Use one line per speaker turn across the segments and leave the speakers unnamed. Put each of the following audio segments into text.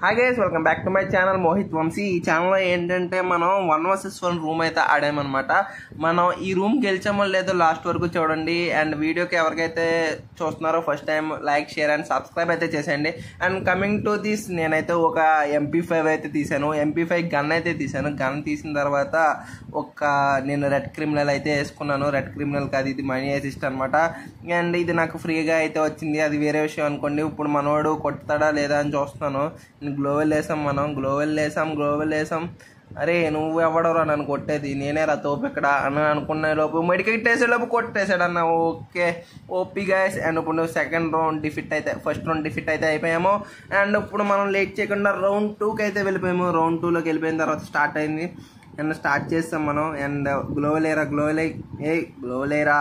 Hi guys welcome back to my channel Mohit Vamsi ఈ ఛానల్లో ఏంటంటే మనం వన్ వర్సెస్ వన్ రూమ్ అయితే ఆడామన్నమాట మనం ఈ రూమ్ గెలిచామో లేదో లాస్ట్ వరకు చూడండి అండ్ వీడియోకి ఎవరికైతే చూస్తున్నారో first time like share and subscribe అయితే చేసేయండి అండ్ కమింగ్ టు దిస్ నేనైతే ఒక ఎంపీ ఫైవ్ అయితే తీసాను ఎంపీ ఫైవ్ గన్ అయితే తీసాను గన్ తీసిన తర్వాత ఒక నేను రెడ్ క్రిమినల్ అయితే వేసుకున్నాను రెడ్ క్రిమినల్ కాదు ఇది మనీ అసిస్ట్ అనమాట అండ్ ఇది నాకు ఫ్రీగా అయితే వచ్చింది అది వేరే విషయం అనుకోండి ఇప్పుడు మనోడు కొడతాడా లేదా అని చూస్తున్నాను గ్లోవెల్ వేసాం మనం గ్లోవెల్ వేసాం గ్లోవెల్ వేసాం అరే నువ్వు ఎవడరా నన్ను కొట్టేది నేనే రా తోపు ఇక్కడ అని అనుకునే లోపు మెడికెట్ వేసే లోపు కొట్టేసాడు అన్న ఓకే ఓపీ గైస్ అండ్ ఇప్పుడు సెకండ్ రౌండ్ డిఫిట్ అయితే ఫస్ట్ రౌండ్ డిఫిట్ అయితే అయిపోయాము అండ్ ఇప్పుడు మనం లేట్ చేయకుండా రౌండ్ టూకి అయితే వెళ్ళిపోయాము రౌండ్ టూలోకి వెళ్ళిపోయిన తర్వాత స్టార్ట్ అయింది అండ్ స్టార్ట్ చేస్తాం మనం అండ్ గ్లోవలేరా గ్లోవలే ఏ గ్లోవలేరా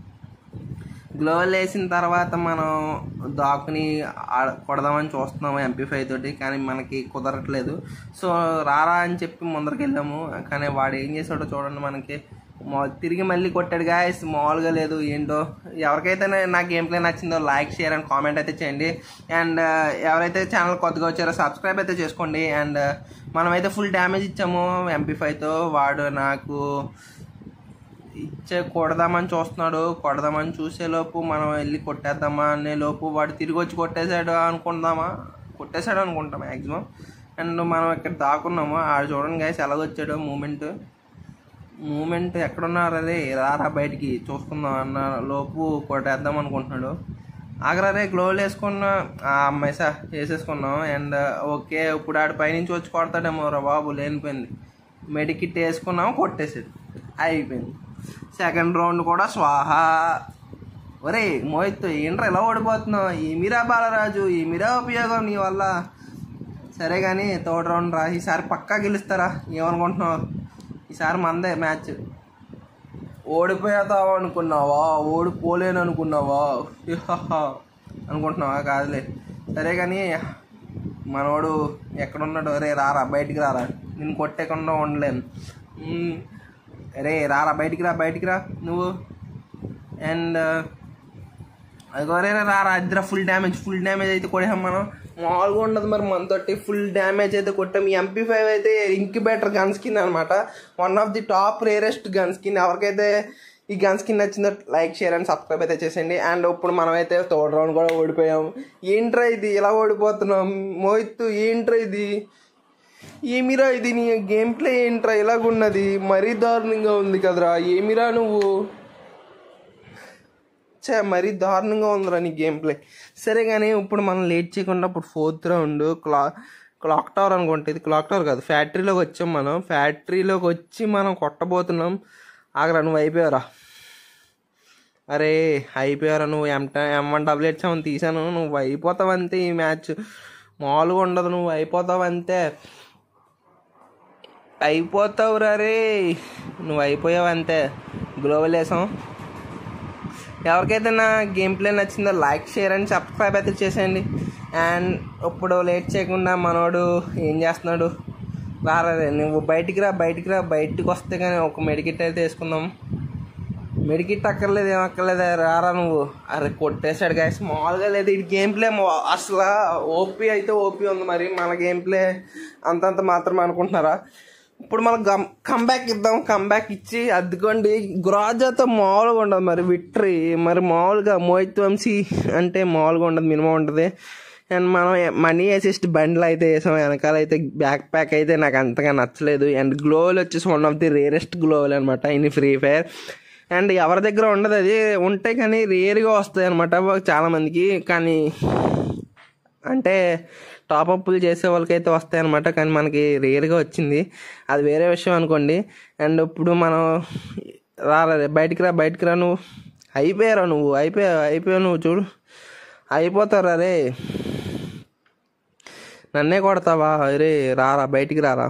గ్లోవల్ వేసిన తర్వాత మనం దాకుని ఆ- కొడదామని చూస్తున్నాము ఎంపీ ఫైవ్ తోటి కానీ మనకి కుదరట్లేదు సో రారా అని చెప్పి ముందరికి వెళ్ళాము కానీ వాడు ఏం చేసాడో చూడండి మనకి మా తిరిగి మళ్ళీ కొట్టాడు గాయస్ మామూలుగా లేదు ఏంటో ఎవరికైతే నా గేమ్ ప్లే నచ్చిందో లైక్ షేర్ అండ్ కామెంట్ అయితే చేయండి అండ్ ఎవరైతే ఛానల్ కొత్తగా వచ్చారో సబ్స్క్రైబ్ అయితే చేసుకోండి అండ్ మనమైతే ఫుల్ డ్యామేజ్ ఇచ్చాము ఎంపీ ఫైవ్తో వాడు నాకు ఇచ్చే కొడదామని చూస్తున్నాడు కొడదామని చూసేలోపు మనం వెళ్ళి కొట్టేద్దామా అనే లోపు వాడు తిరిగి వచ్చి కొట్టేశాడు అనుకుందామా కొట్టేశాడు అనుకుంటాం మ్యాక్సిమం అండ్ మనం ఇక్కడ దాక్కున్నాము ఆడు చూడండి గైస్ ఎలాగొచ్చాడు మూమెంట్ మూమెంట్ ఎక్కడున్నారు అదే రారా బయటికి చూసుకుందాం అన్న లోపు కొట్టేద్దాం అనుకుంటున్నాడు ఆగరారే గ్లోవల్ వేసుకున్న ఆ అమ్మాయి సార్ వేసేసుకున్నాం అండ్ ఓకే ఇప్పుడు ఆడు పైనుంచి వచ్చి కొడతాడేమో రా బాబు లేనిపోయింది మెడికిట్ వేసుకున్నాం కొట్టేసాడు అయిపోయింది సెకండ్ రౌండ్ కూడా స్వాహ ఒరే మోహిత్ ఏంట్రా ఎలా ఓడిపోతున్నావు ఏమిరా బాలరాజు ఏమిరా ఉపయోగం నీ వల్ల సరే కానీ థర్డ్ రౌండ్ రా ఈసారి పక్కా గెలుస్తారా ఏమనుకుంటున్నావు ఈసారి మందే మ్యాచ్ ఓడిపోతావు అనుకున్నావా ఓడిపోలేను అనుకున్నావా ఇహహ అనుకుంటున్నావా కాదులే సరే కానీ మనోడు ఎక్కడున్నాడు రే రారా బయటికి రారా నేను కొట్టేకుండా ఉండలేను మ్మ్. రే రారా బయటికి రా బయటికి రా నువ్వు అండ్ అదిగో రే రే రారా ఇద్దరు ఫుల్ డ్యామేజ్ ఫుల్ డ్యామేజ్ అయితే కొట్టాం మనం మామూలుగా ఉండదు మరి మనతోటి ఫుల్ డ్యామేజ్ అయితే కొట్టాం ఎంపీ ఫైవ్ అయితే ఇంక్యుబేటర్ గన్ స్కిన్ అనమాట one of the top rarest gun skin ఎవరికైతే ఈ గన్ స్కిన్ నచ్చిందో లైక్ షేర్ అండ్ సబ్స్క్రైబ్ అయితే చేసేయండి అండ్ ఇప్పుడు మనమైతే థర్డ్ రౌండ్ కూడా ఓడిపోయాం ఏంట్రా ఇది ఎలా ఓడిపోతున్నాం మోహిత్ ఏంట్రా ఇది ఏమిరా ఇది నీ గేమ్ ప్లే ఏంట్రా ఇలాగున్నది మరీ దారుణంగా ఉంది కదరా ఏమిరా నువ్వు చే మరీ దారుణంగా ఉందిరా నీ గేమ్ ప్లే సరే కానీ ఇప్పుడు మనం లేట్ చేయకుండా ఇప్పుడు ఫోర్త్ రౌండ్ క్లా క్లాక్ టవర్ అనుకుంటే ఇది క్లాక్ టవర్ కాదు ఫ్యాక్టరీలోకి వచ్చాం మనం ఫ్యాక్టరీలోకి వచ్చి మనం కొట్టబోతున్నాం ఆగరా నువ్వు అయిపోయారా అరే అయిపోయారా నువ్వు M M one W H seven తీసాను నువ్వు అయిపోతావు అంతే ఈ మ్యాచ్ మామూలుగా ఉండదు నువ్వు అయిపోతావు అంతే అయిపోతావురా రే నువ్వు అయిపోయావు అంతే గ్లోబల్ వేసాం ఎవరికైతే నా గేమ్ ప్లే నచ్చిందో లైక్ షేర్ అండ్ సబ్స్క్రైబ్ అయితే చేసేయండి అండ్ ఇప్పుడు లేట్ చేయకుండా మనోడు ఏం చేస్తున్నాడు రారా రే, నువ్వు బయటికి రా బయటికి రా బయటికి వస్తే కానీ ఒక మెడికిట్ అయితే వేసుకుందాం మెడికిట్ అక్కర్లేదు ఏం అక్కర్లేదు రారా నువ్వు అరే కొట్టేశాడు గాయస్ మామూలుగా లేదు ఇది గేమ్ ప్లే అసలు ఓపీ అయితే ఓపీ ఉంది మరి మన గేమ్ ప్లే అంతంత మాత్రం అనుకుంటున్నారా ఇప్పుడు మనం గమ్ కంబ్యాక్ ఇద్దాం కంబ్యాక్ ఇచ్చి అద్దుకోండి గ్రాజాతో మామూలుగా ఉండదు మరి విక్టరీ మరి మామూలుగా మోహిత్ వంశీ అంటే మామూలుగా ఉండదు మినిమం ఉంటుంది అండ్ మనం మనీ అసిస్ట్ బండ్లు అయితే వేసాం వెనకాల అయితే బ్యాక్ ప్యాక్ అయితే నాకు అంతగా నచ్చలేదు అండ్ గ్లోవల్ వచ్చేసి one of the rarest gloo wall అనమాట ఇన్ ఫ్రీ ఫైర్ అండ్ ఎవరి దగ్గర ఉండదు అది ఉంటే కానీ రేర్గా వస్తాయి అనమాట చాలామందికి కానీ అంటే టాప్ అప్లు చేసే వాళ్ళకైతే వస్తాయి అనమాట కానీ మనకి రేర్గా వచ్చింది అది వేరే విషయం అనుకోండి అండ్ ఇప్పుడు మనం రారా రే, బయటికి రా బయటికి రా నువ్వు అయిపోయారా నువ్వు అయిపోయా అయిపోయావు నువ్వు చూడు అయిపోతారా రే నన్నే కొడతావా రే రారా బయటికి రారా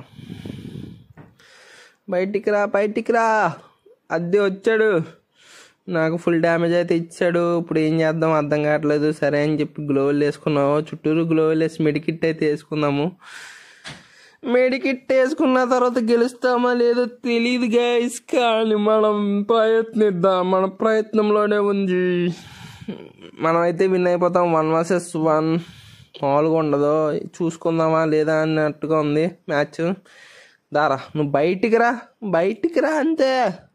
బయటికి రా బయటికి రా అద్దె వచ్చాడు నాకు ఫుల్ డ్యామేజ్ అయితే ఇచ్చాడు ఇప్పుడు ఏం చేద్దాం అర్థం కావట్లేదు సరే అని చెప్పి గ్లోవల్ వేసుకున్నాము చుట్టూరు గ్లోవల్ వేసి మెడికిట్ అయితే వేసుకుందాము మెడికిట్ వేసుకున్న తర్వాత గెలుస్తామా లేదో తెలియదు గైస్ కానీ మనం ప్రయత్నిద్దాం మన ప్రయత్నంలోనే ఉంది మనమైతే విన్ అయిపోతాం వన్ వర్సెస్ వన్ మామూలుగా ఉండదు చూసుకుందామా లేదా అన్నట్టుగా ఉంది మ్యాచ్ దారా నువ్వు బయటికి రా బయటికి రా అంతే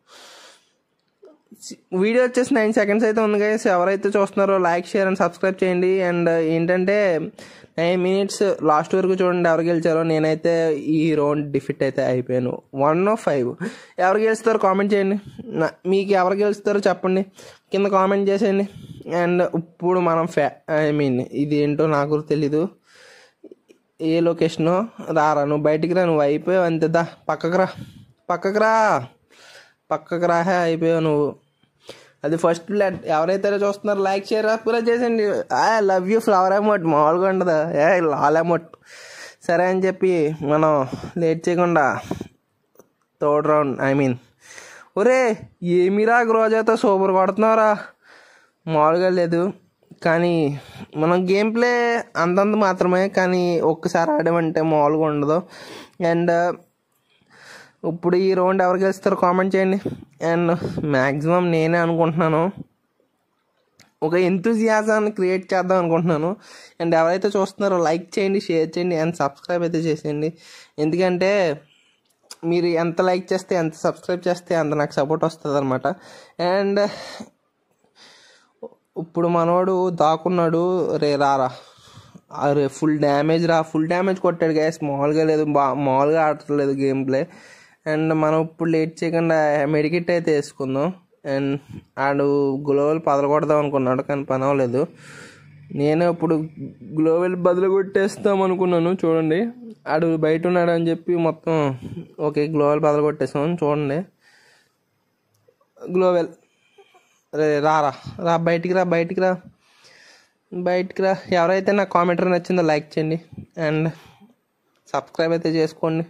వీడియో వచ్చేసి నైన్ సెకండ్స్ అయితే ఉంది గైస్ ఎవరైతే చూస్తున్నారో లైక్ షేర్ అండ్ సబ్స్క్రైబ్ చేయండి అండ్ ఏంటంటే నైన్ మినిట్స్ లాస్ట్ వరకు చూడండి ఎవరు గెలిచారో నేనైతే ఈ రౌండ్ డిఫిట్ అయితే అయిపోయాను వన్ ఫైవ్ ఎవరు గెలుస్తారో కామెంట్ చేయండి నా- మీకు ఎవరు గెలుస్తారో చెప్పండి కింద కామెంట్ చేసేయండి అండ్ ఇప్పుడు మనం ఫ్యా ఐ మీన్ ఇది ఏంటో నాకు తెలీదు ఏ లొకేషను రారా నువ్వు బయటికి రా నువ్వు అయిపోయావు అంతే దా పక్కకు రా పక్కకు రా పక్కకు రాహే అయిపోయావు నువ్వు అది ఫస్ట్ ప్లాట్ ఎవరైతే చూస్తున్నారో లైక్ షేర్ కూడా చేసేయండి I love you flower amount మామూలుగా ఉండదు ఏ లాల్ అమౌంట్ సరే అని చెప్పి మనం లేట్ చేయకుండా థర్డ్ రౌండ్ ఐ మీన్ ఒరే ఏమిరా రోజైతే సూపర్ కొడుతున్నావురా మామూలుగా లేదు కానీ మనం గేమ్ ప్లే అంతంత మాత్రమే కానీ ఒక్కసారి ఆడామంటే మామూలుగా ఉండదు అండ్ ఇప్పుడు ఈ రౌండ్ ఎవరు గెలుస్తారో కామెంట్ చేయండి అండ్ మ్యాక్సిమం నేనే అనుకుంటున్నాను ఒక ఎంతూజియాజాన్ని క్రియేట్ చేద్దాం అనుకుంటున్నాను అండ్ ఎవరైతే చూస్తున్నారో లైక్ చేయండి షేర్ చేయండి అండ్ సబ్స్క్రైబ్ అయితే చేసేయండి ఎందుకంటే మీరు ఎంత లైక్ చేస్తే ఎంత సబ్స్క్రైబ్ చేస్తే అంత నాకు సపోర్ట్ వస్తుంది అనమాట అండ్ ఇప్పుడు మనోడు దాక్కున్నాడు రే రారా అరే ఫుల్ డ్యామేజ్ రా ఫుల్ డ్యామేజ్ కొట్టాడు గ్యాస్ మామూలుగా లేదు బా మామూలుగా ఆడట్లేదు గేమ్ ప్లే అండ్ మనం ఇప్పుడు లేట్ చేయకుండా మెడికిట్ అయితే వేసుకుందాం అండ్ ఆడు గ్లోవల్ పదలగొడదాం అనుకున్నాడు కానీ పని అవ్వలేదు నేను ఇప్పుడు గ్లోవెల్ బదులు కొట్టేస్తాం అనుకున్నాను చూడండి ఆడు బయట ఉన్నాడు అని చెప్పి మొత్తం ఓకే గ్లోవెల్ బదులు కొట్టేసాం చూడండి గ్లోవెల్ రే రారా రా బయటికి రా బయటికి రా బయటికి రా ఎవరైతే నా కామెంటర్ నచ్చిందో లైక్ చేయండి అండ్ సబ్స్క్రైబ్ అయితే చేసుకోండి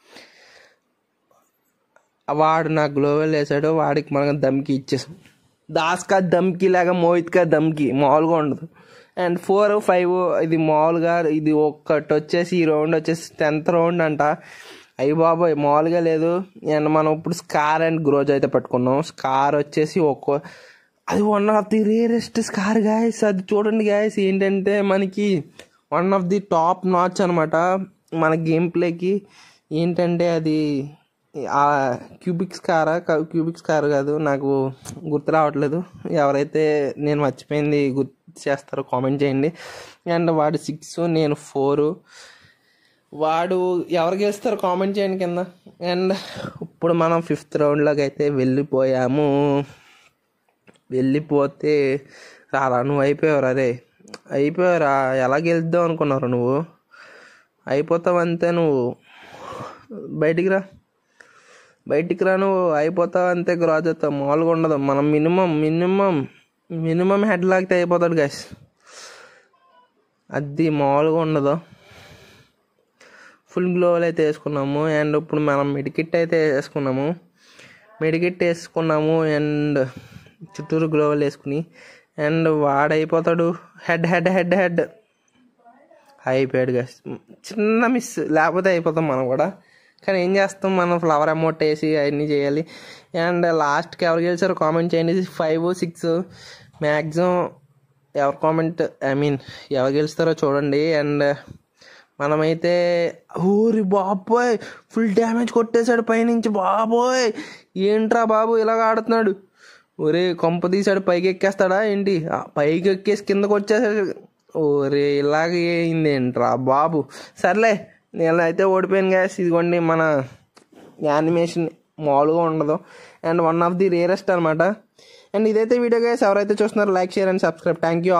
వాడు నా గ్లోవెల్ వేసాడు వాడికి మనం దమ్కి ఇచ్చేసాం దాస్కా దమ్కి లాగా మోహిత్కా దమ్కి మామూలుగా ఉండదు అండ్ ఫోర్ ఫైవ్ ఇది మామూలుగా ఇది ఒక్కటి వచ్చేసి ఈ రౌండ్ వచ్చేసి టెన్త్ రౌండ్ అంట అయ్యి బాబోయ్ మామూలుగా లేదు అండ్ మనం ఇప్పుడు స్కార్ అండ్ గ్రోజ్ అయితే పట్టుకున్నాం స్కార్ వచ్చేసి ఒక్కో అది one of the rarest scar guys అది చూడండి గాయస్ ఏంటంటే మనకి one of the top notch అనమాట మన గేమ్ ప్లేకి ఏంటంటే అది ఆ క్యూబిక్ స్కారా క్యూబిక్ స్కార్ కాదు నాకు గుర్తు రావట్లేదు ఎవరైతే నేను మర్చిపోయింది గుర్తు చేస్తారో కామెంట్ చేయండి అండ్ వాడు సిక్స్ నేను ఫోరు వాడు ఎవరు గెలుస్తారో కామెంట్ చేయండి కింద అండ్ ఇప్పుడు మనం ఫిఫ్త్ రౌండ్లోకి అయితే వెళ్ళిపోయాము వెళ్ళిపోతే రారా నువ్వు అయిపోయావు అరే అయిపోయావురా ఎలా గెలుద్దాం అనుకున్నారు నువ్వు అయిపోతావు అంతే నువ్వు బయటికి రా బయటికి రా నువ్వు అయిపోతావు అంతే గ్రాజ్ అవుతావు మామూలుగా ఉండదు మనం మినిమం మినిమం మినిమం హెడ్ లాగితే అయిపోతాడు గైస్ అది మామూలుగా ఉండదు ఫుల్ గ్లోవల్ అయితే వేసుకున్నాము అండ్ ఇప్పుడు మనం మెడికిట్ అయితే వేసుకున్నాము మెడికిట్ వేసుకున్నాము అండ్ చుట్టూరు గ్లోవల్ వేసుకుని అండ్ వాడైపోతాడు హెడ్ హెడ్ హెడ్ హెడ్ అయిపోయాడు గైస్ చిన్న మిస్ లేకపోతే అయిపోతాం మనం కూడా కానీ ఏం చేస్తాం మనం ఫ్లవర్ అమౌంట్ వేసి అవన్నీ చేయాలి అండ్ లాస్ట్కి ఎవరు గెలిచారో కామెంట్ చేయండి ఫైవ్ సిక్స్ మ్యాక్సిమం ఎవరు కామెంట్ ఐ మీన్ ఎవరు గెలుస్తారో చూడండి అండ్ మనమైతే ఊరి బాబోయ్ ఫుల్ డ్యామేజ్ కొట్టేశాడు పైనుంచి బాబోయ్ ఏంట్రా బాబు ఇలాగ ఆడుతున్నాడు ఒరే కొంప తీసాడు పైకి ఎక్కేస్తాడా ఏంటి ఆ, పైకి ఎక్కేసి కిందకు వచ్చేసాడు ఓరే ఇలాగ అయింది ఏంట్రా బాబు సర్లే నేను అయితే ఓడిపోయాను గ్యాస్ ఇదిగోండి మన యానిమేషన్ మామూలుగా ఉండదు and one of the rarest అనమాట అండ్ ఇదైతే వీడియో గ్యాస్ ఎవరైతే చూస్తున్నారో like share and subscribe thank you